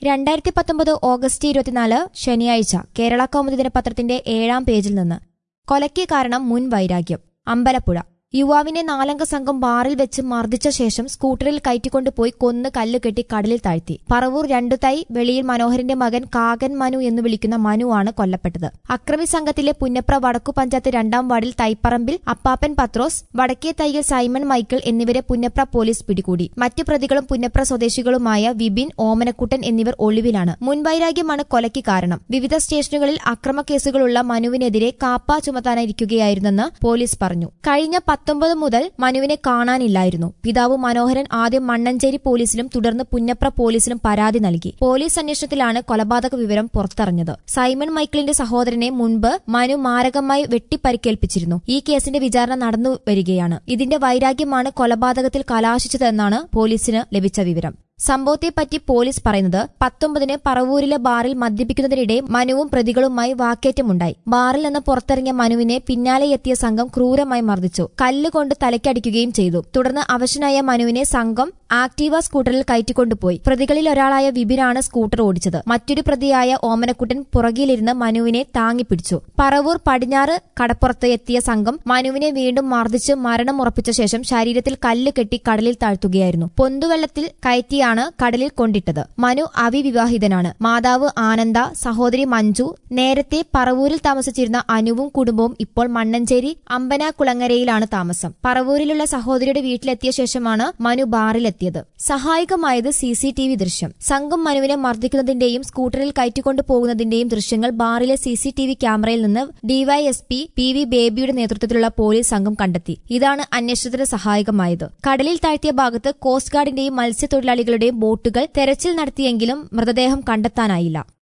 രണ്ടായിരത്തി പത്തൊമ്പത് ഓഗസ്റ്റ് ഇരുപത്തിനാല് ശനിയാഴ്ച കേരള കൗമുദി ദിനപത്രത്തിന്റെ ഏഴാം പേജിൽ നിന്ന് കൊലയ്ക്ക് കാരണം മുൻ വൈരാഗ്യം അമ്പലപ്പുഴ യുവാവിനെ നാലംഗ സംഘം ബാറിൽ വെച്ച് മർദ്ദിച്ച ശേഷം സ്കൂട്ടറിൽ കയറ്റിക്കൊണ്ടുപോയി കൊന്ന് കല്ലുകെട്ടി കടലിൽ താഴ്ത്തി പറവൂർ രണ്ടു തൈ വെളിയിൽ മനോഹരന്റെ മകൻ കാകൻ മനു എന്ന് വിളിക്കുന്ന മനുവാണ് കൊല്ലപ്പെട്ടത് അക്രമി സംഘത്തിലെ പുന്നപ്ര വടക്കു പഞ്ചായത്ത് രണ്ടാം വാർഡിൽ തൈപ്പറമ്പിൽ അപ്പാപ്പൻ പത്രോസ് വടക്കേ തൈയിൽ സൈമൺ മൈക്കിൾ എന്നിവരെ പുന്നപ്ര പോലീസ് പിടികൂടി മറ്റു പ്രതികളും പുന്നപ്ര സ്വദേശികളുമായ വിപിൻ ഓമനക്കുട്ടൻ എന്നിവർ ഒളിവിലാണ് മുൻവൈരാഗ്യമാണ് കൊലയ്ക്ക് കാരണം വിവിധ സ്റ്റേഷനുകളിൽ അക്രമക്കേസുകളുള്ള മനുവിനെതിരെ കാപ്പ ചുമത്താനിരിക്കുകയായിരുന്നെന്ന് പോലീസ് പറഞ്ഞു കഴിഞ്ഞ പത്തൊമ്പത് മുതൽ മനുവിനെ കാണാനില്ലായിരുന്നു പിതാവ് മനോഹരൻ ആദ്യം മണ്ണഞ്ചേരി പോലീസിലും തുടർന്ന് പുന്നപ്ര പോലീസിലും പരാതി നൽകി പോലീസ് അന്വേഷണത്തിലാണ് കൊലപാതക വിവരം പുറത്തറിഞ്ഞത് സൈമൺ മൈക്കിളിന്റെ സഹോദരനെ മുൻപ് മനു മാരകമായി വെട്ടിപ്പരിക്കേൽപ്പിച്ചിരുന്നു ഈ കേസിന്റെ വിചാരണ നടന്നു വരികയാണ് ഇതിന്റെ വൈരാഗ്യമാണ് കൊലപാതകത്തിൽ കലാശിച്ചതെന്നാണ് പോലീസിന് ലഭിച്ച വിവരം സംഭവത്തെപ്പറ്റി പോലീസ് പറയുന്നത് പത്തൊമ്പതിന് പറവൂരിലെ ബാറിൽ മദ്യപിക്കുന്നതിനിടെ മനുവും പ്രതികളുമായി വാക്കേറ്റമുണ്ടായി ബാറിൽ നിന്ന് പുറത്തിറങ്ങിയ മനുവിനെ പിന്നാലെ എത്തിയ സംഘം ക്രൂരമായി മർദ്ദിച്ചു കല്ലുകൊണ്ട് തലയ്ക്കടിക്കുകയും ചെയ്തു തുടർന്ന് അവശനായ മനുവിനെ സംഘം ആക്ടീവ സ്കൂട്ടറിൽ കയറ്റിക്കൊണ്ടുപോയി പ്രതികളിൽ ഒരാളായ വിപിനാണ് സ്കൂട്ടർ ഓടിച്ചത് മറ്റൊരു പ്രതിയായ ഓമനക്കുട്ടൻ പുറകിലിരുന്ന് മനുവിനെ താങ്ങിപ്പിടിച്ചു പറവൂർ പടിഞ്ഞാറ് കടപ്പുറത്ത് എത്തിയ സംഘം മനുവിനെ വീണ്ടും മർദ്ദിച്ച് മരണമുറപ്പിച്ച ശേഷം ശരീരത്തിൽ കല്ല് കെട്ടി കടലിൽ താഴ്ത്തുകയായിരുന്നു പൊന്തുവെള്ളത്തിൽ കയറ്റിയാണ് കടലിൽ കൊണ്ടിട്ടത് മനു അവിവിവാഹിതനാണ് മാതാവ് ആനന്ദ സഹോദരി മഞ്ജു നേരത്തെ പറവൂരിൽ താമസിച്ചിരുന്ന അനുവും കുടുംബവും ഇപ്പോൾ മണ്ണഞ്ചേരി അമ്പനാകുളങ്ങരയിലാണ് താമസം പറവൂരിലുള്ള സഹോദരിയുടെ വീട്ടിലെത്തിയ ശേഷമാണ് മനു ബാറിലെത്തിയത് സഹായകമായത് സി സി ടി വി ദൃശ്യം സംഘം മനുവിനെ മർദ്ദിക്കുന്നതിന്റെയും സ്കൂട്ടറിൽ കയറ്റിക്കൊണ്ടു പോകുന്നതിന്റെയും ദൃശ്യങ്ങൾ ബാറിലെ സി സി ടി വി ക്യാമറയിൽ നിന്ന് ഡിവൈഎസ്പി പി വി ബേബിയുടെ നേതൃത്വത്തിലുള്ള പോലീസ് സംഘം കണ്ടെത്തി ഇതാണ് അന്വേഷണത്തിന് സഹായകമായത് കടലിൽ താഴ്ത്തിയ ഭാഗത്ത് കോസ്റ്റ് ഗാർഡിന്റെയും മത്സ്യത്തൊഴിലാളികളുടെയും ബോട്ടുകൾ തെരച്ചിൽ നടത്തിയെങ്കിലും മൃതദേഹം കണ്ടെത്താനായില്ല